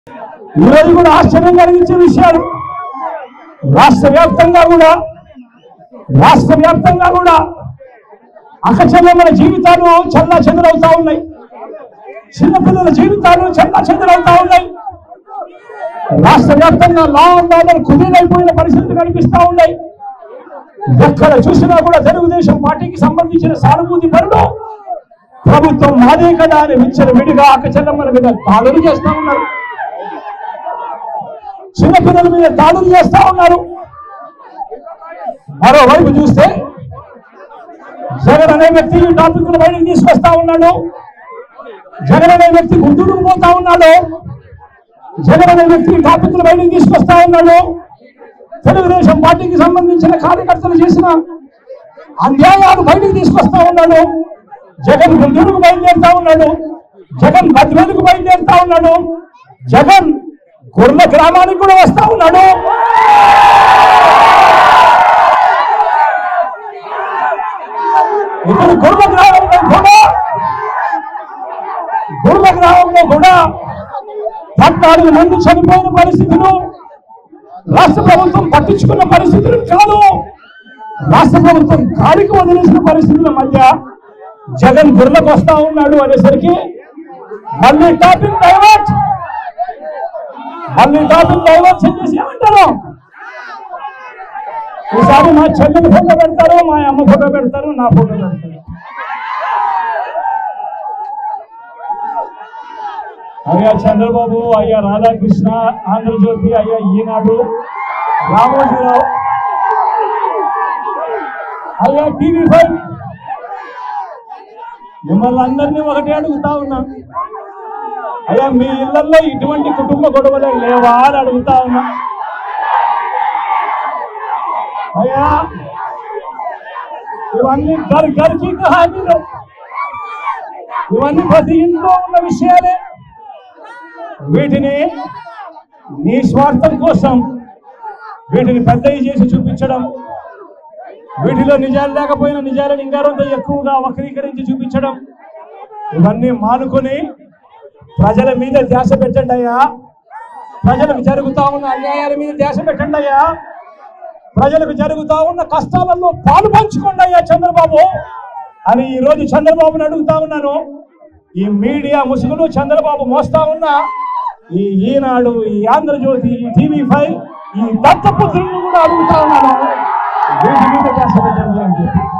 ఈరోజు కూడా ఆశ్చర్యం కలిగించే విషయాలు రాష్ట్ర వ్యాప్తంగా కూడా రాష్ట్ర వ్యాప్తంగా కూడా అకచల్లమైన జీవితాలు చల్లా చెదరవుతా ఉన్నాయి చిన్నపిల్లల జీవితాలు చల్లా చెదరవుతా ఉన్నాయి రాష్ట్ర వ్యాప్తంగా లా అండ్ ఆర్డర్ కుదిరైపోయిన పరిస్థితులు కనిపిస్తా ఉన్నాయి ఎక్కడ చూసినా కూడా తెలుగుదేశం పార్టీకి సంబంధించిన సానుభూతి పరులు ప్రభుత్వం మాదే కదా అని విచ్చల విడిగా అక్కచెల్లమ్మల మీద దాడులు చేస్తా ఉన్నారు చిన్నపిల్లల మీద దాడులు చేస్తా ఉన్నారు మరోవైపు చూస్తే జగన్ అనే వ్యక్తి ఈ టాపిక్ బయటకు తీసుకొస్తా ఉన్నాడు జగన్ అనే వ్యక్తి గుంటూరుకు పోతా ఉన్నాడు జగన్ అనే వ్యక్తి టాపిక్ బయటకు తీసుకొస్తా ఉన్నాడు తెలుగుదేశం పార్టీకి సంబంధించిన కార్యకర్తలు చేసిన అన్యాయాలు బయటకు తీసుకొస్తా ఉన్నాడు జగన్ గుంటూరుకు బయలుదేరుతా ఉన్నాడు జగన్ బద్వేలుకు బయలుదేరుతా ఉన్నాడు జగన్ కుర్ల గ్రామానికి కూడా వస్తా ఉన్నాడు ఇప్పుడు కుర్ల గ్రామంలో కూడా కుర్ల గ్రామంలో కూడా పద్నాలుగు మంది చనిపోయిన పరిస్థితులు రాష్ట్ర ప్రభుత్వం పట్టించుకున్న పరిస్థితులు కాదు రాష్ట్ర ప్రభుత్వం గాలికి వదిలేసిన పరిస్థితుల మధ్య జగన్ గుర్లకు వస్తా ఉన్నాడు అనేసరికి మళ్ళీ టాపిక్ డైవర్ట్ మళ్ళీ టాపిక్ డైవర్ట్ చేసి అంటారు ఈసారి మా చెల్లెలు ఫోటో పెడతారు మా అమ్మ ఫోటో పెడతారు నా ఫోటో పెడతారు అయ్యా చంద్రబాబు అయ్యా రాధాకృష్ణ ఆంధ్రజ్యోతి అయ్యా ఈనాడు రామోజీరావు అయ్యా టీవీ ఫైవ్ మిమ్మల్ని అందరినీ ఒకటే అడుగుతా ఉన్నా అయ్యా మీ ఇళ్లలో ఇటువంటి కుటుంబ గొడవలే లేవా అని అడుగుతా ఉన్నా అయ్యా ఇవన్నీ గర్ గర్కి కహానీలు ఇవన్నీ ప్రతి ఇంట్లో ఉన్న విషయాలే వీటిని నీ స్వార్థం కోసం వీటిని పెద్దవి చేసి చూపించడం వీటిలో నిజాలు లేకపోయినా నిజాలను ఇంకారంతో ఎక్కువగా వక్రీకరించి చూపించడం ఇవన్నీ మానుకొని ప్రజల మీద ధ్యాస పెట్టండి అయ్యా ప్రజలకు జరుగుతా ఉన్న అన్యాయాల మీద ధ్యాస పెట్టండి అయ్యా ప్రజలకు జరుగుతా ఉన్న కష్టాలలో పాలు పంచుకోండి అయ్యా చంద్రబాబు అని ఈ రోజు చంద్రబాబుని అడుగుతా ఉన్నాను ఈ మీడియా ముసుగులు చంద్రబాబు మోస్తా ఉన్న ఈ ఈనాడు ఈ ఆంధ్రజ్యోతి ఈ టీవీ ఫైవ్ ఈ దత్తపుత్రులను కూడా అడుగుతా ఉన్నాను వీటి మీద ధ్యాస పెట్టండి అని చెప్పి